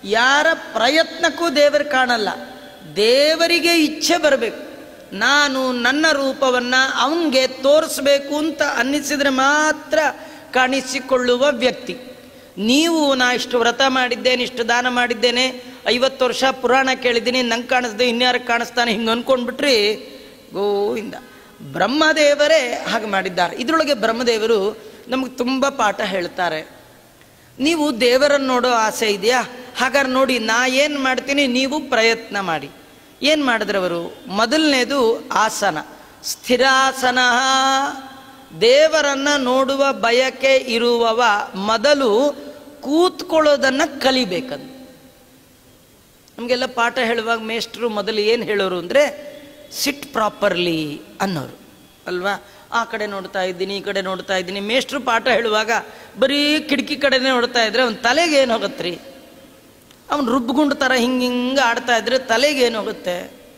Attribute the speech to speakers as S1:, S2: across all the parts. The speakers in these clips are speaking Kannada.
S1: ಯಾರ ಪ್ರಯತ್ನಕ್ಕೂ ದೇವರು ಕಾಣಲ್ಲ ದೇವರಿಗೆ ಇಚ್ಛೆ ಬರಬೇಕು ನಾನು ನನ್ನ ರೂಪವನ್ನು ಅವನಿಗೆ ತೋರಿಸ್ಬೇಕು ಅಂತ ಅನ್ನಿಸಿದರೆ ಮಾತ್ರ ಕಾಣಿಸಿಕೊಳ್ಳುವ ವ್ಯಕ್ತಿ ನೀವು ನಾ ಇಷ್ಟು ವ್ರತ ಮಾಡಿದ್ದೇನೆ ಇಷ್ಟು ದಾನ ಮಾಡಿದ್ದೇನೆ ಐವತ್ತು ವರ್ಷ ಪುರಾಣ ಕೇಳಿದ್ದೀನಿ ನಂಗೆ ಕಾಣಿಸ್ದೆ ಇನ್ಯಾರಿಗೆ ಕಾಣಿಸ್ತಾನೆ ಹಿಂಗೆ ಅನ್ಕೊಂಡ್ಬಿಟ್ರಿ ಗೋವಿಂದ ಬ್ರಹ್ಮದೇವರೇ ಹಾಗೆ ಮಾಡಿದ್ದಾರೆ ಇದರೊಳಗೆ ಬ್ರಹ್ಮದೇವರು ನಮಗೆ ತುಂಬ ಪಾಠ ಹೇಳ್ತಾರೆ ನೀವು ದೇವರನ್ನು ನೋಡೋ ಆಸೆ ಇದೆಯಾ ಹಾಗಾದ್ರೆ ನೋಡಿ ನಾ ಏನು ಮಾಡ್ತೀನಿ ನೀವು ಪ್ರಯತ್ನ ಮಾಡಿ ಏನು ಮಾಡಿದ್ರೆ ಅವರು ಮೊದಲನೇದು ಆಸನ ಸ್ಥಿರಾಸನ ದೇವರನ್ನ ನೋಡುವ ಬಯಕೆ ಇರುವವ ಮೊದಲು ಕೂತ್ಕೊಳ್ಳೋದನ್ನು ಕಲಿಬೇಕಂತ ನಮಗೆಲ್ಲ ಪಾಠ ಹೇಳುವಾಗ ಮೇಷ್ಟ್ರು ಮೊದಲು ಏನು ಹೇಳೋರು ಅಂದರೆ ಸಿಟ್ ಪ್ರಾಪರ್ಲಿ ಅನ್ನೋರು ಅಲ್ವಾ ಆ ಕಡೆ ನೋಡ್ತಾ ಇದ್ದೀನಿ ಈ ಕಡೆ ನೋಡ್ತಾ ಇದ್ದೀನಿ ಮೇಷ್ಟ್ರು ಪಾಠ ಹೇಳುವಾಗ ಬರೀ ಕಿಟಕಿ ಕಡೆನೇ ನೋಡ್ತಾ ಇದ್ರೆ ಅವ್ನ ತಲೆಗೆ ಏನು ಹೋಗತ್ರಿ ಅವ್ನು ರುಬ್ಗುಂಡು ಥರ ಹಿಂಗೆ ಹಿಂಗೆ ಆಡ್ತಾ ಇದ್ರೆ ತಲೆಗೆ ಏನು ಹೋಗುತ್ತೆ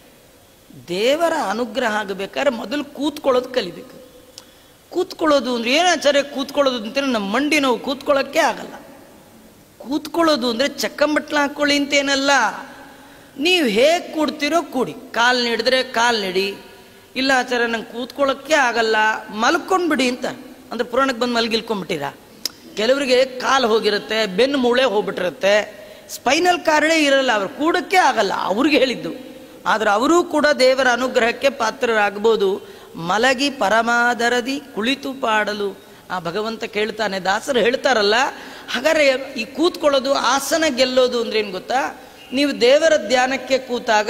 S1: ದೇವರ ಅನುಗ್ರಹ ಆಗಬೇಕಾದ್ರೆ ಮೊದಲು ಕೂತ್ಕೊಳ್ಳೋದು ಕಲಿಬೇಕು ಕೂತ್ಕೊಳ್ಳೋದು ಅಂದ್ರೆ ಏನು ಆಚಾರ್ಯ ಕೂತ್ಕೊಳ್ಳೋದು ಅಂತೇಳಿ ನಮ್ಮ ಮಂಡಿ ನೋವು ಕೂತ್ಕೊಳ್ಳೋಕ್ಕೆ ಆಗಲ್ಲ ಕೂತ್ಕೊಳ್ಳೋದು ಅಂದರೆ ಚಕ್ಕಂಬಟ್ಲ ಹಾಕ್ಕೊಳ್ಳಿ ಅಂತೇನಲ್ಲ ನೀವು ಹೇಗೆ ಕೂಡ್ತಿರೋ ಕೂಡಿ ಕಾಲು ನೀಡಿದ್ರೆ ಕಾಲು ನೀಡಿ ಇಲ್ಲ ಆಚಾರ್ಯ ನಂಗೆ ಕೂತ್ಕೊಳ್ಳೋಕ್ಕೆ ಆಗಲ್ಲ ಮಲ್ಕೊಂಡ್ಬಿಡಿ ಅಂತ ಅಂದ್ರೆ ಪುರಾಣಕ್ಕೆ ಬಂದು ಮಲಗಿಲ್ಕೊಂಡ್ಬಿಟ್ಟಿರಾ ಕೆಲವರಿಗೆ ಕಾಲು ಹೋಗಿರುತ್ತೆ ಬೆನ್ನು ಮೂಳೆ ಹೋಗ್ಬಿಟ್ಟಿರುತ್ತೆ ಸ್ಪೈನಲ್ ಕಾರ್ಡೇ ಇರಲ್ಲ ಅವ್ರು ಕೂಡಕ್ಕೆ ಆಗಲ್ಲ ಅವ್ರಿಗೆ ಹೇಳಿದ್ದು ಆದರೆ ಅವರೂ ಕೂಡ ದೇವರ ಅನುಗ್ರಹಕ್ಕೆ ಪಾತ್ರರಾಗ್ಬೋದು ಮಲಗಿ ಪರಮಾದರದಿ ಕುಳಿತು ಪಾಡಲು ಆ ಭಗವಂತ ಕೇಳ್ತಾನೆ ದಾಸರು ಹೇಳ್ತಾರಲ್ಲ ಹಾಗಾದ್ರೆ ಈ ಕೂತ್ಕೊಳ್ಳೋದು ಆಸನ ಗೆಲ್ಲೋದು ಅಂದ್ರೆ ಏನು ಗೊತ್ತಾ ನೀವು ದೇವರ ಧ್ಯಾನಕ್ಕೆ ಕೂತಾಗ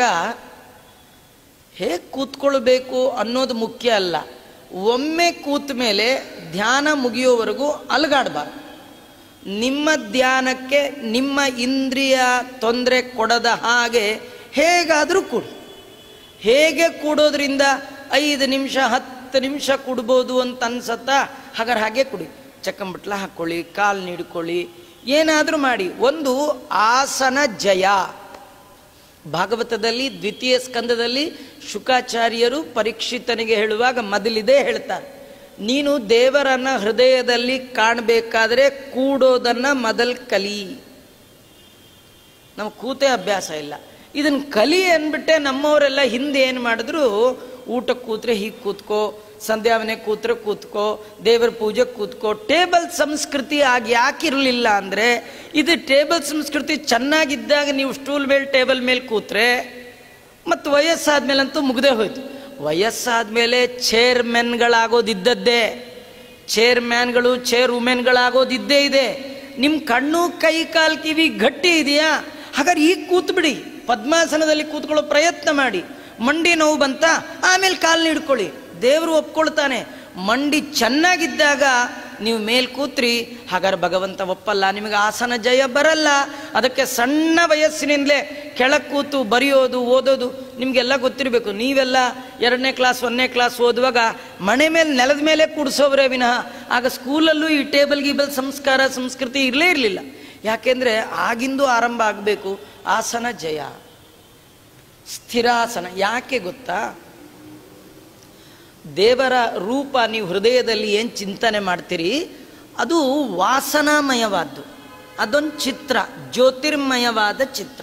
S1: ಹೇಗೆ ಕೂತ್ಕೊಳ್ಬೇಕು ಅನ್ನೋದು ಮುಖ್ಯ ಅಲ್ಲ ಒಮ್ಮೆ ಕೂತ ಮೇಲೆ ಧ್ಯಾನ ಮುಗಿಯೋವರೆಗೂ ಅಲಗಾಡಬಾರ್ದು ನಿಮ್ಮ ಧ್ಯಾನಕ್ಕೆ ನಿಮ್ಮ ಇಂದ್ರಿಯ ತೊಂದರೆ ಕೊಡದ ಹಾಗೆ ಹೇಗಾದರೂ ಕೂಡಿ ಹೇಗೆ ಕೂಡೋದ್ರಿಂದ ಐದು ನಿಮಿಷ ಹತ್ತು ನಿಮಿಷ ಕುಡ್ಬೋದು ಅಂತ ಅನ್ಸತ್ತಾ ಹಾಗಾದ್ರೆ ಹಾಗೆ ಕುಡಿ ಚಕ್ಕಂಬಟ್ಲ ಹಾಕ್ಕೊಳ್ಳಿ ಕಾಲು ನೀಡ್ಕೊಳ್ಳಿ ಏನಾದರೂ ಮಾಡಿ ಒಂದು ಆಸನ ಜಯ ಭಾಗವತದಲ್ಲಿ ದ್ವಿತೀಯ ಸ್ಕಂದದಲ್ಲಿ ಶುಕಾಚಾರ್ಯರು ಪರೀಕ್ಷಿತನಿಗೆ ಹೇಳುವಾಗ ಮೊದಲಿದೆ ಹೇಳ್ತಾರೆ ನೀನು ದೇವರನ್ನ ಹೃದಯದಲ್ಲಿ ಕಾಣಬೇಕಾದ್ರೆ ಕೂಡೋದನ್ನ ಮೊದಲ್ ಕಲಿ ನಮ್ಗೆ ಕೂತೆ ಅಭ್ಯಾಸ ಇಲ್ಲ ಇದನ್ನ ಕಲಿ ಅಂದ್ಬಿಟ್ಟೆ ನಮ್ಮವರೆಲ್ಲ ಹಿಂದೆ ಏನು ಮಾಡಿದ್ರು ಊಟಕ್ಕೆ ಕೂತ್ರೆ ಹೀಗೆ ಕೂತ್ಕೋ ಸಂಧ್ಯಾವನೆ ಕೂತ್ರೆ ಕೂತ್ಕೋ ದೇವರ ಪೂಜೆ ಕೂತ್ಕೋ ಟೇಬಲ್ ಸಂಸ್ಕೃತಿ ಆಗಿ ಯಾಕಿರಲಿಲ್ಲ ಅಂದರೆ ಇದು ಟೇಬಲ್ ಸಂಸ್ಕೃತಿ ಚೆನ್ನಾಗಿದ್ದಾಗ ನೀವು ಸ್ಟೂಲ್ ಮೇಲೆ ಟೇಬಲ್ ಮೇಲೆ ಕೂತ್ರೆ ಮತ್ತು ವಯಸ್ಸಾದ್ಮೇಲಂತೂ ಮುಗ್ದೇ ಹೋಯ್ತು ವಯಸ್ಸಾದ್ಮೇಲೆ ಚೇರ್ಮೆನ್ಗಳಾಗೋದಿದ್ದದ್ದೇ ಚೇರ್ಮ್ಯಾನ್ಗಳು ಚೇರ್ ವುಮೆನ್ಗಳಾಗೋದಿದ್ದೇ ಇದೆ ನಿಮ್ಮ ಕಣ್ಣು ಕೈ ಕಾಲು ಕಿವಿ ಗಟ್ಟಿ ಇದೆಯಾ ಹಾಗಾದ್ರೆ ಈಗ ಕೂತ್ಬಿಡಿ ಪದ್ಮಾಸನದಲ್ಲಿ ಕೂತ್ಕೊಳ್ಳೋ ಪ್ರಯತ್ನ ಮಾಡಿ ಮಂಡಿ ನೋವು ಬಂತ ಆಮೇಲೆ ಕಾಲು ನೀಡ್ಕೊಳ್ಳಿ ದೇವರು ಒಪ್ಕೊಳ್ತಾನೆ ಮಂಡಿ ಚೆನ್ನಾಗಿದ್ದಾಗ ನೀವು ಮೇಲ್ ಕೂತ್ರಿ ಹಾಗಾದ್ರೆ ಭಗವಂತ ಒಪ್ಪಲ್ಲ ನಿಮಗೆ ಆಸನ ಜಯ ಬರಲ್ಲ ಅದಕ್ಕೆ ಸಣ್ಣ ವಯಸ್ಸಿನಿಂದಲೇ ಕೆಳಗೆ ಕೂತು ಬರೆಯೋದು ಓದೋದು ನಿಮಗೆಲ್ಲ ಗೊತ್ತಿರಬೇಕು ನೀವೆಲ್ಲ ಎರಡನೇ ಕ್ಲಾಸ್ ಒಂದನೇ ಕ್ಲಾಸ್ ಓದುವಾಗ ಮನೆ ಮೇಲೆ ನೆಲದ ಮೇಲೆ ಕೂಡಿಸೋವ್ರೆ ವಿನಃ ಆಗ ಸ್ಕೂಲಲ್ಲೂ ಈ ಟೇಬಲ್ ಗೀಬಲ್ ಸಂಸ್ಕಾರ ಸಂಸ್ಕೃತಿ ಇರಲೇ ಇರಲಿಲ್ಲ ಯಾಕೆಂದರೆ ಆಗಿಂದು ಆರಂಭ ಆಗಬೇಕು ಆಸನ ಜಯ ಸ್ಥಿರಾಸನ ಯಾಕೆ ಗೊತ್ತಾ ದೇವರ ರೂಪ ನೀವು ಹೃದಯದಲ್ಲಿ ಏನು ಚಿಂತನೆ ಮಾಡ್ತೀರಿ ಅದು ವಾಸನಾಮಯವಾದ್ದು ಅದೊಂದು ಚಿತ್ರ ಜ್ಯೋತಿರ್ಮಯವಾದ ಚಿತ್ರ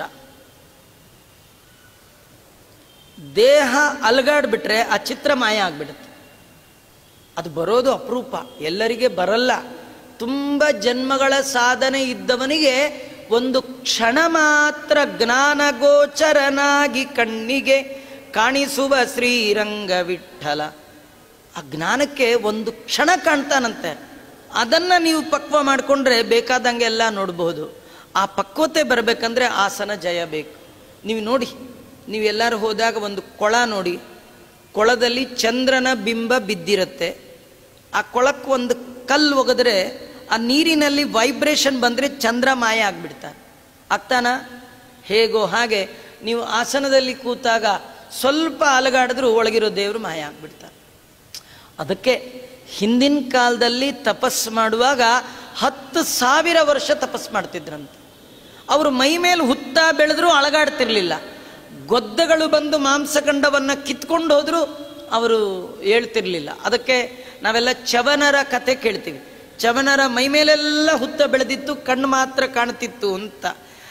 S1: ದೇಹ ಅಲಗಾಡ್ಬಿಟ್ರೆ ಆ ಚಿತ್ರ ಮಾಯ ಆಗ್ಬಿಡುತ್ತೆ ಅದು ಬರೋದು ಅಪರೂಪ ಎಲ್ಲರಿಗೆ ಬರಲ್ಲ ತುಂಬ ಜನ್ಮಗಳ ಸಾಧನೆ ಇದ್ದವನಿಗೆ ಒಂದು ಕ್ಷಣ ಮಾತ್ರ ಜ್ಞಾನಗೋಚರನಾಗಿ ಕಣ್ಣಿಗೆ ಕಾಣಿಸುವ ಶ್ರೀರಂಗ ವಿಠಲ ಆ ಜ್ಞಾನಕ್ಕೆ ಒಂದು ಕ್ಷಣ ಕಾಣ್ತಾನಂತೆ ಅದನ್ನು ನೀವು ಪಕ್ವ ಮಾಡಿಕೊಂಡ್ರೆ ಬೇಕಾದಂಗೆ ಎಲ್ಲ ನೋಡಬಹುದು ಆ ಪಕ್ವತೆ ಬರಬೇಕಂದ್ರೆ ಆಸನ ಜಯ ಬೇಕು ನೀವು ನೋಡಿ ನೀವು ಎಲ್ಲರೂ ಹೋದಾಗ ಒಂದು ಕೊಳ ನೋಡಿ ಕೊಳದಲ್ಲಿ ಚಂದ್ರನ ಬಿಂಬ ಬಿದ್ದಿರುತ್ತೆ ಆ ಕೊಳಕ್ಕೆ ಒಂದು ಕಲ್ಲು ಒಗೆದ್ರೆ ಆ ನೀರಿನಲ್ಲಿ ವೈಬ್ರೇಷನ್ ಬಂದರೆ ಚಂದ್ರ ಮಾಯ ಆಗ್ಬಿಡ್ತಾನೆ ಆಗ್ತಾನ ಹೇಗೋ ಹಾಗೆ ನೀವು ಆಸನದಲ್ಲಿ ಕೂತಾಗ ಸ್ವಲ್ಪ ಅಲಗಾಡಿದ್ರೂ ಒಳಗಿರೋ ದೇವರು ಮಾಯ ಆಗ್ಬಿಡ್ತಾರೆ ಅದಕ್ಕೆ ಹಿಂದಿನ ಕಾಲದಲ್ಲಿ ತಪಸ್ ಮಾಡುವಾಗ ಹತ್ತು ಸಾವಿರ ವರ್ಷ ತಪಸ್ ಮಾಡ್ತಿದ್ರಂತೆ ಅವರು ಮೈ ಮೇಲೆ ಹುತ್ತ ಬೆಳೆದ್ರೂ ಅಳಗಾಡ್ತಿರ್ಲಿಲ್ಲ ಗೊದ್ದಗಳು ಬಂದು ಮಾಂಸಖಂಡವನ್ನು ಕಿತ್ಕೊಂಡು ಹೋದ್ರು ಅವರು ಹೇಳ್ತಿರ್ಲಿಲ್ಲ ಅದಕ್ಕೆ ನಾವೆಲ್ಲ ಚವನರ ಕತೆ ಕೇಳ್ತೀವಿ ಚವನರ ಮೈ ಮೇಲೆಲ್ಲ ಹುತ್ತ ಬೆಳೆದಿತ್ತು ಕಣ್ಣು ಮಾತ್ರ ಕಾಣ್ತಿತ್ತು ಅಂತ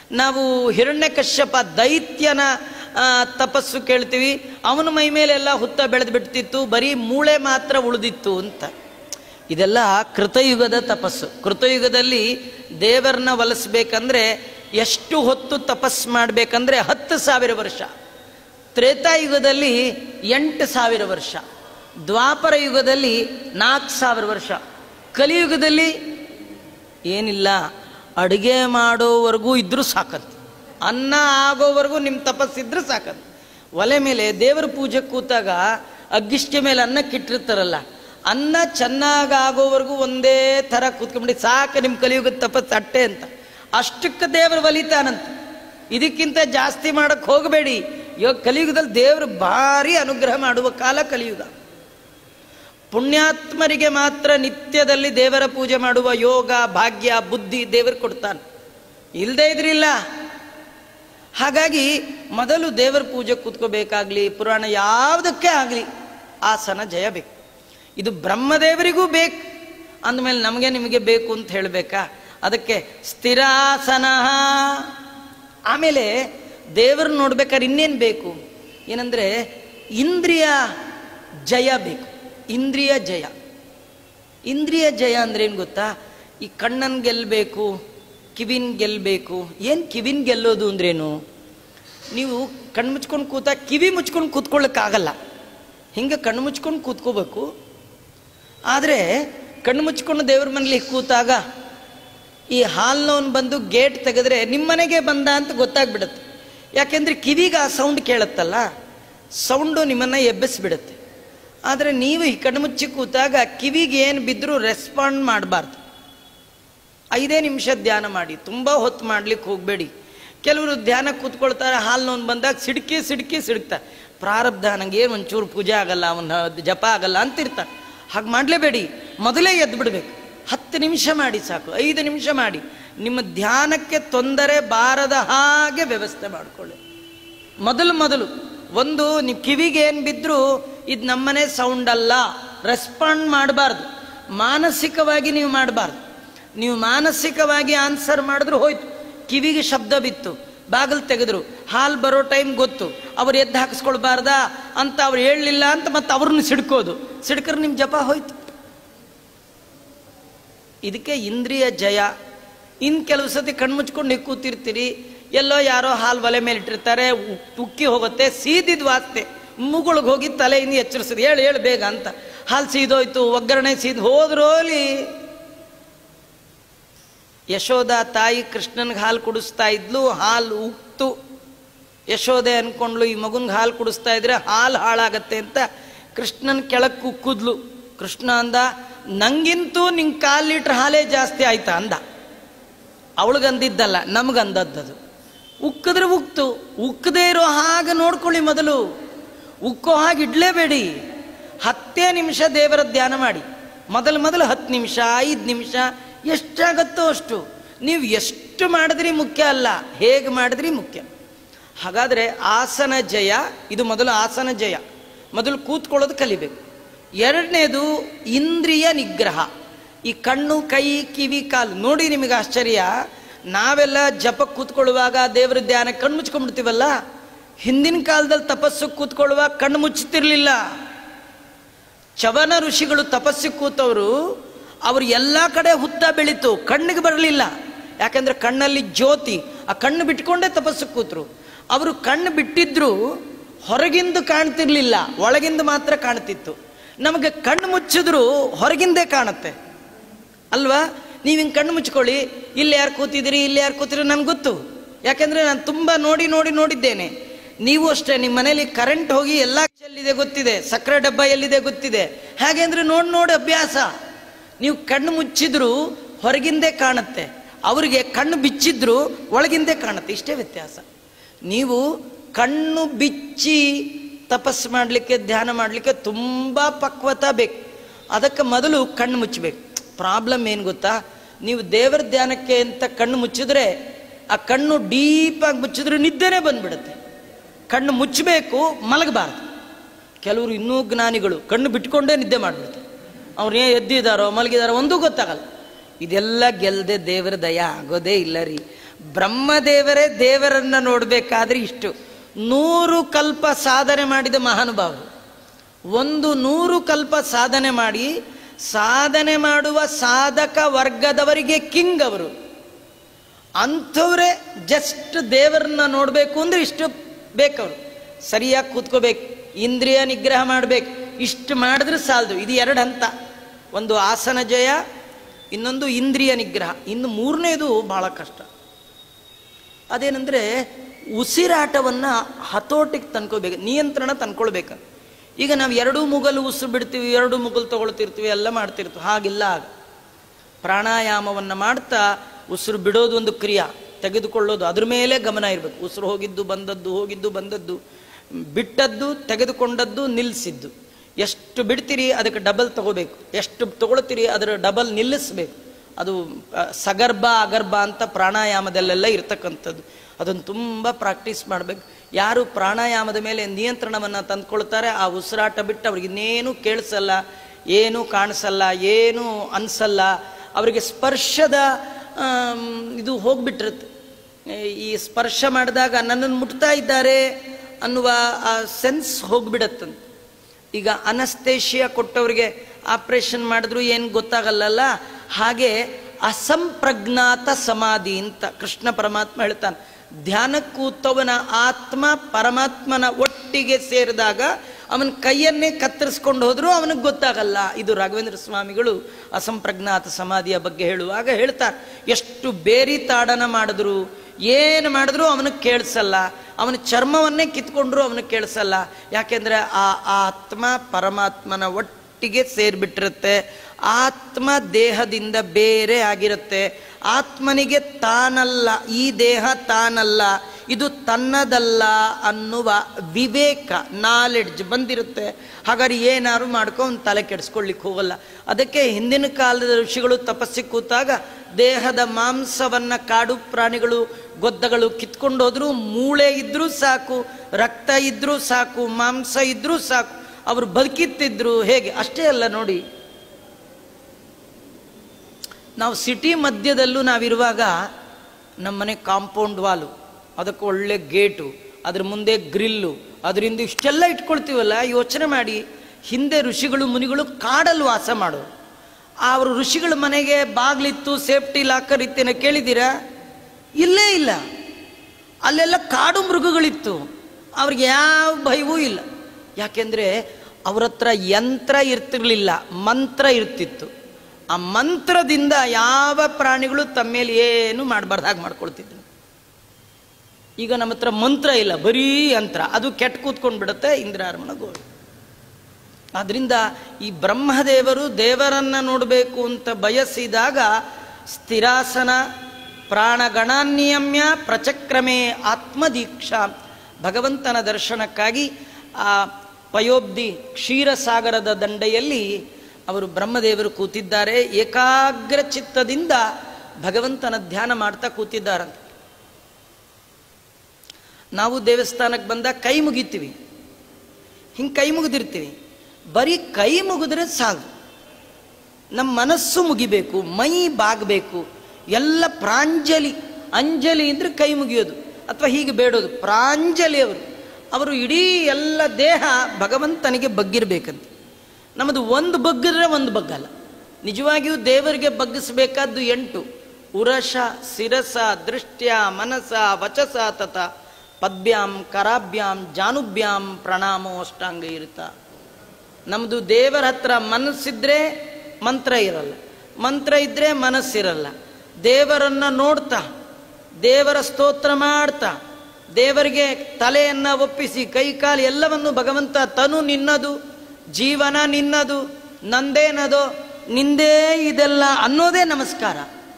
S1: ನಾವು ಹಿರಣ್ಯಕಶ್ಯಪ ದೈತ್ಯನ ಆ, ತಪಸ್ಸು ಕೇಳ್ತೀವಿ ಅವನ ಮೈ ಮೇಲೆಲ್ಲ ಹುತ್ತ ಬೆಳೆದು ಬಿಡ್ತಿತ್ತು ಬರೀ ಮೂಳೆ ಮಾತ್ರ ಉಳಿದಿತ್ತು ಅಂತ ಇದೆಲ್ಲ ಕೃತಯುಗದ ತಪಸ್ಸು ಕೃತಯುಗದಲ್ಲಿ ದೇವರನ್ನ ಒಲಿಸ್ಬೇಕಂದ್ರೆ ಎಷ್ಟು ಹೊತ್ತು ತಪಸ್ಸು ಮಾಡಬೇಕಂದ್ರೆ ಹತ್ತು ಸಾವಿರ ವರ್ಷ ತ್ರೇತಾಯುಗದಲ್ಲಿ ಎಂಟು ಸಾವಿರ ವರ್ಷ ದ್ವಾಪರ ಯುಗದಲ್ಲಿ ನಾಲ್ಕು ಸಾವಿರ ವರ್ಷ ಕಲಿಯುಗದಲ್ಲಿ ಏನಿಲ್ಲ ಅಡುಗೆ ಮಾಡೋವರೆಗೂ ಇದ್ರೂ ಸಾಕಂತ ಅನ್ನ ಆಗೋವರೆಗೂ ನಿಮ್ಮ ತಪಸ್ಸಿದ್ರೆ ಸಾಕಂತ ಒಲೆ ಮೇಲೆ ದೇವರ ಪೂಜೆ ಕೂತಾಗ ಅಗ್ಗಿಷ್ಟಿ ಮೇಲೆ ಅನ್ನಕ್ಕಿಟ್ಟಿರ್ತಾರಲ್ಲ ಅನ್ನ ಚೆನ್ನಾಗಿ ಆಗೋವರೆಗೂ ಒಂದೇ ಥರ ಕೂತ್ಕೊಂಡ್ಬಿಡಿ ಸಾಕು ನಿಮ್ಮ ಕಲಿಯುಗದ ತಪಸ್ಸು ಅಟ್ಟೆ ಅಂತ ಅಷ್ಟಕ್ಕೆ ದೇವರು ಒಲಿತಾನಂತ ಇದಕ್ಕಿಂತ ಜಾಸ್ತಿ ಮಾಡಕ್ಕೆ ಹೋಗಬೇಡಿ ಇವಾಗ ಕಲಿಯುಗದಲ್ಲಿ ದೇವರು ಭಾರಿ ಅನುಗ್ರಹ ಮಾಡುವ ಕಾಲ ಕಲಿಯುಗ ಪುಣ್ಯಾತ್ಮರಿಗೆ ಮಾತ್ರ ನಿತ್ಯದಲ್ಲಿ ದೇವರ ಪೂಜೆ ಮಾಡುವ ಯೋಗ ಭಾಗ್ಯ ಬುದ್ಧಿ ದೇವರು ಕೊಡ್ತಾನೆ ಇಲ್ಲದೇ ಇದ್ರಿಲ್ಲ ಹಾಗಾಗಿ ಮೊದಲು ದೇವರ ಪೂಜೆ ಕೂತ್ಕೋಬೇಕಾಗ್ಲಿ ಪುರಾಣ ಯಾವುದಕ್ಕೆ ಆಗಲಿ ಆಸನ ಜಯ ಬೇಕು ಇದು ಬ್ರಹ್ಮದೇವರಿಗೂ ಬೇಕು ಅಂದಮೇಲೆ ನಮಗೆ ನಿಮಗೆ ಬೇಕು ಅಂತ ಹೇಳಬೇಕಾ ಅದಕ್ಕೆ ಸ್ಥಿರಾಸನ ಆಮೇಲೆ ದೇವರನ್ನ ನೋಡ್ಬೇಕಾದ್ರೆ ಇನ್ನೇನು ಬೇಕು ಏನಂದ್ರೆ ಇಂದ್ರಿಯ ಜಯ ಬೇಕು ಇಂದ್ರಿಯ ಜಯ ಇಂದ್ರಿಯ ಜಯ ಅಂದ್ರೆ ಏನು ಗೊತ್ತಾ ಈ ಕಣ್ಣನ್ ಗೆಲ್ಲಬೇಕು ಕಿವಿನ್ ಗೆಲ್ಲಬೇಕು ಏನು ಕಿವಿನ್ ಗೆಲ್ಲೋದು ಅಂದ್ರೇನು ನೀವು ಕಣ್ಣು ಮುಚ್ಕೊಂಡು ಕೂತ ಕಿವಿ ಮುಚ್ಕೊಂಡು ಕೂತ್ಕೊಳ್ಳೋಕ್ಕಾಗಲ್ಲ ಹಿಂಗೆ ಕಣ್ಣು ಮುಚ್ಕೊಂಡು ಕೂತ್ಕೋಬೇಕು ಆದರೆ ಕಣ್ಣು ಮುಚ್ಕೊಂಡು ದೇವ್ರ ಮನೇಲಿ ಕೂತಾಗ ಈ ಹಾಲ್ನವನು ಬಂದು ಗೇಟ್ ತೆಗೆದ್ರೆ ನಿಮ್ಮನೆಗೆ ಬಂದ ಅಂತ ಗೊತ್ತಾಗ್ಬಿಡುತ್ತೆ ಯಾಕೆಂದ್ರೆ ಕಿವಿಗೆ ಆ ಸೌಂಡ್ ಕೇಳುತ್ತಲ್ಲ ಸೌಂಡು ನಿಮ್ಮನ್ನು ಎಬ್ಬಿಸ್ಬಿಡುತ್ತೆ ಆದರೆ ನೀವು ಈ ಕಣ್ಣು ಮುಚ್ಚಿ ಕೂತಾಗ ಕಿವಿಗೆ ಏನು ಬಿದ್ದರೂ ರೆಸ್ಪಾಂಡ್ ಮಾಡಬಾರ್ದು ಐದೇ ನಿಮಿಷ ಧ್ಯಾನ ಮಾಡಿ ತುಂಬ ಹೊತ್ತು ಮಾಡ್ಲಿಕ್ಕೆ ಹೋಗಬೇಡಿ ಕೆಲವರು ಧ್ಯಾನ ಕೂತ್ಕೊಳ್ತಾರೆ ಹಾಲ್ನವನು ಬಂದಾಗ ಸಿಡ್ಕಿ ಸಿಡ್ಕಿ ಸಿಡ್ಕ್ತಾರೆ ಪ್ರಾರಬ್ಧ ನಂಗೆ ಏನು ಒಂಚೂರು ಪೂಜೆ ಆಗಲ್ಲ ಅವನ ಜಪ ಆಗಲ್ಲ ಅಂತಿರ್ತಾರೆ ಹಾಗೆ ಮಾಡಲೇಬೇಡಿ ಮೊದಲೇ ಎದ್ದು ಬಿಡಬೇಕು ಹತ್ತು ನಿಮಿಷ ಮಾಡಿ ಸಾಕು ಐದು ನಿಮಿಷ ಮಾಡಿ ನಿಮ್ಮ ಧ್ಯಾನಕ್ಕೆ ತೊಂದರೆ ಬಾರದ ಹಾಗೆ ವ್ಯವಸ್ಥೆ ಮಾಡಿಕೊಳ್ಳಿ ಮೊದಲು ಮೊದಲು ಒಂದು ನೀವು ಕಿವಿಗೆ ಏನು ಬಿದ್ದರೂ ಇದು ನಮ್ಮನೆ ಸೌಂಡ್ ಅಲ್ಲ ರೆಸ್ಪಾಂಡ್ ಮಾಡಬಾರ್ದು ಮಾನಸಿಕವಾಗಿ ನೀವು ಮಾಡಬಾರ್ದು ನೀವು ಮಾನಸಿಕವಾಗಿ ಆನ್ಸರ್ ಮಾಡಿದ್ರು ಹೋಯ್ತು ಕಿವಿಗೆ ಶಬ್ದ ಬಿತ್ತು ಬಾಗಿಲು ತೆಗೆದ್ರು ಹಾಲು ಬರೋ ಟೈಮ್ ಗೊತ್ತು ಅವ್ರು ಎದ್ದು ಹಾಕಿಸ್ಕೊಳ್ಬಾರ್ದಾ ಅಂತ ಅವ್ರು ಹೇಳಲಿಲ್ಲ ಅಂತ ಮತ್ತೆ ಅವ್ರನ್ನ ಸಿಡ್ಕೋದು ಸಿಡ್ಕರ್ ನಿಮ್ಮ ಜಪ ಹೋಯ್ತು ಇದಕ್ಕೆ ಇಂದ್ರಿಯ ಜಯ ಇನ್ನು ಕೆಲವು ಸತಿ ಕಣ್ಮುಚ್ಕೊಂಡು ನೀವು ಕೂತಿರ್ತೀರಿ ಎಲ್ಲೋ ಯಾರೋ ಹಾಲು ಒಲೆ ಮೇಲೆ ಇಟ್ಟಿರ್ತಾರೆ ಉ- ಉಕ್ಕಿ ಹೋಗುತ್ತೆ ಸೀದಿದ್ ವಾಸ್ತೆ ಮುಗುಳ್ಗೆ ಹೋಗಿ ತಲೆಯಿಂದ ಎಚ್ಚರಿಸಿದ್ ಹೇಳು ಹೇಳು ಬೇಗ ಅಂತ ಹಾಲು ಸೀದೋಯ್ತು ಒಗ್ಗರಣೆ ಸೀದ್ ಹೋದ್ರೋಲಿ ಯಶೋದ ತಾಯಿ ಕೃಷ್ಣನ್ಗೆ ಹಾಲು ಕುಡಿಸ್ತಾ ಇದ್ಲು ಹಾಲು ಉಕ್ತು ಯಶೋದೆ ಅನ್ಕೊಂಡ್ಲು ಈ ಮಗುನ್ಗೆ ಹಾಲು ಕುಡಿಸ್ತಾ ಇದ್ರೆ ಹಾಲು ಹಾಳಾಗತ್ತೆ ಅಂತ ಕೃಷ್ಣನ್ ಕೆಳಗೆ ಕುಕ್ಕುದ್ಲು ಕೃಷ್ಣ ಅಂದ ನಂಗಿಂತೂ ನಿಂಗೆ ಕಾಲು ಲೀಟ್ರ್ ಹಾಲೇ ಜಾಸ್ತಿ ಆಯ್ತಾ ಅಂದ ಅವಳಿಗಂದಿದ್ದಲ್ಲ ನಮಗಂದದ್ದದು ಉಕ್ಕಿದ್ರೆ ಉಕ್ತು ಉಕ್ಕದೇ ಇರೋ ಹಾಗೆ ನೋಡ್ಕೊಳ್ಳಿ ಮೊದಲು ಉಕ್ಕೋ ಹಾಗೆ ಇಡ್ಲೇಬೇಡಿ ಹತ್ತೇ ನಿಮಿಷ ದೇವರ ಧ್ಯಾನ ಮಾಡಿ ಮೊದಲು ಮೊದಲು ಹತ್ತು ನಿಮಿಷ ಐದು ನಿಮಿಷ ಎಷ್ಟಾಗತ್ತೋ ಅಷ್ಟು ನೀವು ಎಷ್ಟು ಮಾಡಿದ್ರಿ ಮುಖ್ಯ ಅಲ್ಲ ಹೇಗೆ ಮಾಡಿದ್ರಿ ಮುಖ್ಯ ಹಾಗಾದರೆ ಆಸನ ಜಯ ಇದು ಮೊದಲು ಆಸನ ಜಯ ಮೊದಲು ಕೂತ್ಕೊಳ್ಳೋದು ಕಲಿಬೇಕು ಎರಡನೇದು ಇಂದ್ರಿಯ ನಿಗ್ರಹ ಈ ಕಣ್ಣು ಕೈ ಕಿವಿ ಕಾಲು ನೋಡಿ ನಿಮಗೆ ಆಶ್ಚರ್ಯ ನಾವೆಲ್ಲ ಜಪ ಕೂತ್ಕೊಳ್ಳುವಾಗ ದೇವರ ಧ್ಯಾನ ಕಣ್ಣು ಮುಚ್ಕೊಂಡ್ಬಿಡ್ತೀವಲ್ಲ ಹಿಂದಿನ ಕಾಲದಲ್ಲಿ ತಪಸ್ಸು ಕೂತ್ಕೊಳ್ಳುವಾಗ ಕಣ್ಣು ಮುಚ್ಚುತ್ತಿರ್ಲಿಲ್ಲ ಚವನ ಋಷಿಗಳು ತಪಸ್ಸಿಗೆ ಕೂತವರು ಅವ್ರು ಎಲ್ಲ ಕಡೆ ಹುತ್ತ ಬೆಳೀತು ಕಣ್ಣಿಗೆ ಬರಲಿಲ್ಲ ಯಾಕಂದ್ರೆ ಕಣ್ಣಲ್ಲಿ ಜ್ಯೋತಿ ಆ ಕಣ್ಣು ಬಿಟ್ಕೊಂಡೇ ತಪಸ್ಸು ಕೂತ್ರು ಅವರು ಕಣ್ಣು ಬಿಟ್ಟಿದ್ರು ಹೊರಗಿಂದ ಕಾಣ್ತಿರ್ಲಿಲ್ಲ ಒಳಗಿಂದ ಮಾತ್ರ ಕಾಣ್ತಿತ್ತು ನಮಗೆ ಕಣ್ಣು ಮುಚ್ಚಿದ್ರು ಹೊರಗಿಂದೇ ಕಾಣುತ್ತೆ ಅಲ್ವಾ ನೀವು ಹಿಂಗೆ ಕಣ್ಣು ಮುಚ್ಕೊಳ್ಳಿ ಇಲ್ಲಿ ಯಾರು ಕೂತಿದ್ದೀರಿ ಇಲ್ಲಿ ಯಾರು ಕೂತಿರಿ ನನಗೆ ಗೊತ್ತು ಯಾಕೆಂದ್ರೆ ನಾನು ತುಂಬ ನೋಡಿ ನೋಡಿ ನೋಡಿದ್ದೇನೆ ನೀವು ಅಷ್ಟೇ ನಿಮ್ಮ ಮನೇಲಿ ಕರೆಂಟ್ ಹೋಗಿ ಎಲ್ಲ ಎಲ್ಲಿದೆ ಗೊತ್ತಿದೆ ಸಕ್ಕರೆ ಡಬ್ಬ ಎಲ್ಲಿದೆ ಗೊತ್ತಿದೆ ಹಾಗೆ ಅಂದ್ರೆ ನೋಡಿ ನೋಡಿ ಅಭ್ಯಾಸ ನೀವು ಕಣ್ಣು ಮುಚ್ಚಿದ್ರು ಹೊರಗಿಂದೇ ಕಾಣುತ್ತೆ ಅವರಿಗೆ ಕಣ್ಣು ಬಿಚ್ಚಿದ್ರು ಒಳಗಿಂದೇ ಕಾಣುತ್ತೆ ಇಷ್ಟೇ ವ್ಯತ್ಯಾಸ ನೀವು ಕಣ್ಣು ಬಿಚ್ಚಿ ತಪಸ್ಸು ಮಾಡಲಿಕ್ಕೆ ಧ್ಯಾನ ಮಾಡಲಿಕ್ಕೆ ತುಂಬ ಪಕ್ವತ ಬೇಕು ಅದಕ್ಕೆ ಮೊದಲು ಕಣ್ಣು ಮುಚ್ಚಬೇಕು ಪ್ರಾಬ್ಲಮ್ ಏನು ಗೊತ್ತಾ ನೀವು ದೇವರ ಧ್ಯಾನಕ್ಕೆ ಅಂತ ಕಣ್ಣು ಮುಚ್ಚಿದ್ರೆ ಆ ಕಣ್ಣು ಡೀಪಾಗಿ ಮುಚ್ಚಿದ್ರೆ ನಿದ್ದೆನೇ ಬಂದ್ಬಿಡುತ್ತೆ ಕಣ್ಣು ಮುಚ್ಚಬೇಕು ಮಲಗಬಾರ್ದು ಕೆಲವರು ಇನ್ನೂ ಜ್ಞಾನಿಗಳು ಕಣ್ಣು ಬಿಟ್ಕೊಂಡೇ ನಿದ್ದೆ ಮಾಡಿಬಿಡ್ತಾರೆ ಅವ್ರು ಏನ್ ಎದ್ದಿದ್ದಾರೋ ಮಲಗಿದಾರೋ ಒಂದೂ ಗೊತ್ತಾಗಲ್ಲ ಇದೆಲ್ಲ ಗೆಲ್ಲದೆ ದೇವರ ದಯ ಆಗೋದೇ ಇಲ್ಲ ರೀ ಬ್ರಹ್ಮದೇವರೇ ದೇವರನ್ನ ನೋಡಬೇಕಾದ್ರೆ ಇಷ್ಟು ನೂರು ಕಲ್ಪ ಸಾಧನೆ ಮಾಡಿದ ಮಹಾನುಭಾವರು ಒಂದು ನೂರು ಕಲ್ಪ ಸಾಧನೆ ಮಾಡಿ ಸಾಧನೆ ಮಾಡುವ ಸಾಧಕ ವರ್ಗದವರಿಗೆ ಕಿಂಗ್ ಅವರು ಅಂಥವ್ರೆ ಜಸ್ಟ್ ದೇವರನ್ನ ನೋಡಬೇಕು ಅಂದ್ರೆ ಇಷ್ಟು ಬೇಕವ್ರು ಸರಿಯಾಗಿ ಕೂತ್ಕೋಬೇಕು ಇಂದ್ರಿಯ ನಿಗ್ರಹ ಮಾಡಬೇಕು ಇಷ್ಟು ಮಾಡಿದ್ರೆ ಸಾಲದು ಇದು ಎರಡು ಹಂತ ಒಂದು ಆಸನ ಜಯ ಇನ್ನೊಂದು ಇಂದ್ರಿಯ ನಿಗ್ರಹ ಇನ್ನು ಮೂರನೇದು ಬಹಳ ಕಷ್ಟ ಅದೇನೆಂದರೆ ಉಸಿರಾಟವನ್ನು ಹತೋಟಿಗೆ ತಂದ್ಕೋಬೇಕು ನಿಯಂತ್ರಣ ತಂದ್ಕೊಳ್ಬೇಕು ಈಗ ನಾವು ಎರಡೂ ಮುಗಲು ಉಸಿರು ಬಿಡ್ತೀವಿ ಎರಡು ಮುಗಲು ತಗೊಳ್ತಿರ್ತೀವಿ ಎಲ್ಲ ಮಾಡ್ತಿರ್ತೀವಿ ಹಾಗಿಲ್ಲ ಆಗ ಪ್ರಾಣಾಯಾಮವನ್ನು ಮಾಡ್ತಾ ಉಸಿರು ಬಿಡೋದು ಒಂದು ಕ್ರಿಯಾ ತೆಗೆದುಕೊಳ್ಳೋದು ಅದ್ರ ಮೇಲೆ ಗಮನ ಇರಬೇಕು ಉಸಿರು ಹೋಗಿದ್ದು ಬಂದದ್ದು ಹೋಗಿದ್ದು ಬಂದದ್ದು ಬಿಟ್ಟದ್ದು ತೆಗೆದುಕೊಂಡದ್ದು ನಿಲ್ಲಿಸಿದ್ದು ಎಷ್ಟು ಬಿಡ್ತೀರಿ ಅದಕ್ಕೆ ಡಬಲ್ ತಗೋಬೇಕು ಎಷ್ಟು ತಗೊಳ್ತೀರಿ ಅದರ ಡಬಲ್ ನಿಲ್ಲಿಸ್ಬೇಕು ಅದು ಆ, ಸಗರ್ಭ ಅಗರ್ಭ ಅಂತ ಪ್ರಾಣಾಯಾಮದಲ್ಲೆಲ್ಲ ಇರ್ತಕ್ಕಂಥದ್ದು ಅದನ್ನು ತುಂಬ ಪ್ರಾಕ್ಟೀಸ್ ಮಾಡಬೇಕು ಯಾರು ಪ್ರಾಣಾಯಾಮದ ಮೇಲೆ ನಿಯಂತ್ರಣವನ್ನು ತಂದ್ಕೊಳ್ತಾರೆ ಆ ಉಸಿರಾಟ ಬಿಟ್ಟು ಅವ್ರಿಗೆ ಇನ್ನೇನು ಕೇಳಿಸಲ್ಲ ಏನು ಕಾಣಿಸಲ್ಲ ಏನು ಅನ್ಸಲ್ಲ ಅವರಿಗೆ ಸ್ಪರ್ಶದ ಆಮ್, ಇದು ಹೋಗ್ಬಿಟ್ಟಿರುತ್ತೆ ಈ ಸ್ಪರ್ಶ ಮಾಡಿದಾಗ ನನ್ನನ್ನು ಮುಟ್ತಾ ಇದ್ದಾರೆ ಅನ್ನುವ ಆ ಸೆನ್ಸ್ ಹೋಗ್ಬಿಡತ್ತಂತೆ ಈಗ ಅನಸ್ತೇಶಿಯ ಕೊಟ್ಟವರಿಗೆ ಆಪರೇಷನ್ ಮಾಡಿದ್ರು ಏನು ಗೊತ್ತಾಗಲ್ಲಲ್ಲ ಹಾಗೆ ಅಸಂಪ್ರಜ್ಞಾತ ಸಮಾಧಿ ಅಂತ ಕೃಷ್ಣ ಪರಮಾತ್ಮ ಹೇಳ್ತಾನೆ ಧ್ಯಾನಕ್ಕೆ ಕೂತವನ ಆತ್ಮ ಪರಮಾತ್ಮನ ಒಟ್ಟಿಗೆ ಸೇರಿದಾಗ ಅವನ ಕೈಯನ್ನೇ ಕತ್ತರಿಸ್ಕೊಂಡು ಹೋದ್ರು ಅವನಿಗೆ ಗೊತ್ತಾಗಲ್ಲ ಇದು ರಾಘವೇಂದ್ರ ಸ್ವಾಮಿಗಳು ಅಸಂಪ್ರಜ್ಞಾತ ಸಮಾಧಿಯ ಬಗ್ಗೆ ಹೇಳುವಾಗ ಹೇಳ್ತಾರೆ ಎಷ್ಟು ಬೇರಿ ತಾಡನ ಮಾಡಿದ್ರು ಏನು ಮಾಡಿದ್ರು ಅವನಿಗೆ ಕೇಳಿಸಲ್ಲ ಅವನ ಚರ್ಮವನ್ನೇ ಕಿತ್ಕೊಂಡ್ರು ಅವನಿಗೆ ಕೇಳಿಸಲ್ಲ ಯಾಕೆಂದ್ರೆ ಆ ಆತ್ಮ ಪರಮಾತ್ಮನ ಒಟ್ಟಿಗೆ ಸೇರ್ಬಿಟ್ಟಿರುತ್ತೆ ಆತ್ಮ ದೇಹದಿಂದ ಬೇರೆ ಆಗಿರುತ್ತೆ ಆತ್ಮನಿಗೆ ತಾನಲ್ಲ ಈ ದೇಹ ತಾನಲ್ಲ ಇದು ತನ್ನದಲ್ಲ ಅನ್ನುವ ವಿವೇಕ ನಾಲೆಡ್ಜ್ ಬಂದಿರುತ್ತೆ ಹಾಗಾದ್ರೆ ಏನಾದ್ರು ಮಾಡ್ಕೊಂಡು ತಲೆ ಕೆಡಿಸ್ಕೊಳ್ಳಿಕ್ಕೆ ಹೋಗಲ್ಲ ಅದಕ್ಕೆ ಹಿಂದಿನ ಕಾಲದ ಋಷಿಗಳು ತಪಸ್ಸಿಗೆ ಕೂತಾಗ ದೇಹದ ಮಾಂಸವನ್ನ ಕಾಡು ಪ್ರಾಣಿಗಳು ಗೊದ್ದಗಳು ಕಿತ್ಕೊಂಡು ಹೋದ್ರು ಮೂಳೆ ಇದ್ರೂ ಸಾಕು ರಕ್ತ ಇದ್ರೂ ಸಾಕು ಮಾಂಸ ಇದ್ರೂ ಸಾಕು ಅವರು ಬದುಕಿತ್ತಿದ್ರು ಹೇಗೆ ಅಷ್ಟೇ ಅಲ್ಲ ನೋಡಿ ನಾವು ಸಿಟಿ ಮಧ್ಯದಲ್ಲೂ ನಾವಿರುವಾಗ ನಮ್ಮನೆ ಕಾಂಪೌಂಡ್ ವಾಲು ಅದಕ್ಕೆ ಒಳ್ಳೆ ಗೇಟು ಅದ್ರ ಮುಂದೆ ಗ್ರಿಲ್ಲು ಅದರಿಂದ ಇಷ್ಟೆಲ್ಲ ಇಟ್ಕೊಳ್ತೀವಲ್ಲ ಯೋಚನೆ ಮಾಡಿ ಹಿಂದೆ ಋಷಿಗಳು ಮುನಿಗಳು ಕಾಡಲ್ಲಿ ವಾಸ ಮಾಡೋರು ಅವರು ಋಷಿಗಳ ಮನೆಗೆ ಬಾಗ್ಲಿತ್ತು ಸೇಫ್ಟಿ ಲಾಕರ್ ಇತ್ತೇನ ಕೇಳಿದ್ದೀರಾ ಇಲ್ಲೇ ಇಲ್ಲ ಅಲ್ಲೆಲ್ಲ ಕಾಡು ಮೃಗಗಳಿತ್ತು ಅವ್ರಿಗೆ ಯಾವ ಭಯವೂ ಇಲ್ಲ ಯಾಕೆಂದ್ರೆ ಅವ್ರ ಹತ್ರ ಯಂತ್ರ ಇರ್ತಿರ್ಲಿಲ್ಲ ಮಂತ್ರ ಇರ್ತಿತ್ತು ಆ ಮಂತ್ರದಿಂದ ಯಾವ ಪ್ರಾಣಿಗಳು ತಮ್ಮ ಮೇಲೆ ಏನು ಮಾಡಬಾರ್ದು ಹಾಗೆ ಮಾಡ್ಕೊಳ್ತಿದ್ರು ಈಗ ನಮ್ಮ ಹತ್ರ ಮಂತ್ರ ಇಲ್ಲ ಬರೀ ಯಂತ್ರ ಅದು ಕೆಟ್ಟ ಕೂತ್ಕೊಂಡು ಬಿಡುತ್ತೆ ಇಂದ್ರಾರಮಣ ಗೋಳು ಆದ್ರಿಂದ ಈ ಬ್ರಹ್ಮದೇವರು ದೇವರನ್ನ ನೋಡಬೇಕು ಅಂತ ಬಯಸಿದಾಗ ಸ್ಥಿರಾಸನ ಪ್ರಾಣಗಣಾನ್ಯಮ್ಯ ಪ್ರಚಕ್ರಮೇ ಆತ್ಮದೀಕ್ಷಾ ಭಗವಂತನ ದರ್ಶನಕ್ಕಾಗಿ ಆ ಪಯೋಬ್ದಿ ಕ್ಷೀರಸಾಗರದ ದಂಡೆಯಲ್ಲಿ ಅವರು ಬ್ರಹ್ಮದೇವರು ಕೂತಿದ್ದಾರೆ ಏಕಾಗ್ರ ಚಿತ್ತದಿಂದ ಭಗವಂತನ ಧ್ಯಾನ ಮಾಡ್ತಾ ಕೂತಿದ್ದಾರಂತೆ ನಾವು ದೇವಸ್ಥಾನಕ್ಕೆ ಬಂದಾಗ ಕೈ ಮುಗಿತೀವಿ ಹಿಂಗೆ ಕೈ ಮುಗಿದಿರ್ತೀವಿ ಬರೀ ಕೈ ಮುಗಿದ್ರೆ ಸಾಕು ನಮ್ಮ ಮನಸ್ಸು ಮುಗಿಬೇಕು ಮೈ ಬಾಗಬೇಕು ಎಲ್ಲ ಪ್ರಾಂಜಲಿ ಅಂಜಲಿ ಅಂದ್ರೆ ಕೈ ಮುಗಿಯೋದು ಅಥವಾ ಹೀಗೆ ಬೇಡೋದು ಪ್ರಾಂಜಲಿ ಅವರು ಅವರು ಇಡೀ ಎಲ್ಲ ದೇಹ ಭಗವಂತನಿಗೆ ಬಗ್ಗಿರ್ಬೇಕಂತ ನಮ್ಮದು ಒಂದು ಬಗ್ಗಿದ್ರೆ ಒಂದು ಬಗ್ಗಲ್ಲ ನಿಜವಾಗಿಯೂ ದೇವರಿಗೆ ಬಗ್ಗಿಸಬೇಕಾದ್ದು ಎಂಟು ಉರಶ ಶಿರಸ ದೃಷ್ಟ್ಯ ಮನಸ ವಚಸ ತತ ಪದ್ಭ್ಯಾಂ ಕರಾಭ್ಯಾಂ ಜಾನುಭ್ಯಾಂ ಪ್ರಣಾಮೋ ಅಷ್ಟಾಂಗ ಇರುತ್ತ ನಮ್ಮದು ದೇವರ ಹತ್ರ ಮನಸ್ಸಿದ್ರೆ ಮಂತ್ರ ಇರಲ್ಲ ಮಂತ್ರ ಇದ್ರೆ ಮನಸ್ಸಿರಲ್ಲ ದೇವರನ್ನ ನೋಡ್ತಾ ದೇವರ ಸ್ತೋತ್ರ ಮಾಡ್ತಾ ದೇವರಿಗೆ ತಲೆಯನ್ನ ಒಪ್ಪಿಸಿ ಕೈ ಕಾಲು ಎಲ್ಲವನ್ನು ಭಗವಂತ ತನು ನಿನ್ನದು ಜೀವನ ನಿನ್ನದು ನಂದೇನದೋ ನಿಂದೇ ಇದೆಲ್ಲ ಅನ್ನೋದೇ ನಮಸ್ಕಾರ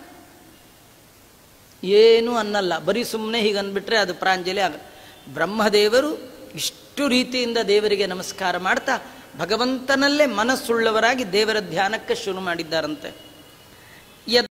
S1: ಏನು ಅನ್ನಲ್ಲ ಬರೀ ಸುಮ್ಮನೆ ಹೀಗೆ ಅಂದ್ಬಿಟ್ರೆ ಅದು ಪ್ರಾಂಜಲಿ ಆಗ ಬ್ರಹ್ಮದೇವರು ಇಷ್ಟು ರೀತಿಯಿಂದ ದೇವರಿಗೆ ನಮಸ್ಕಾರ ಮಾಡ್ತಾ ಭಗವಂತನಲ್ಲೇ ಮನಸ್ಸುಳ್ಳವರಾಗಿ ದೇವರ ಧ್ಯಾನಕ್ಕೆ ಶುರು ಮಾಡಿದ್ದಾರಂತೆ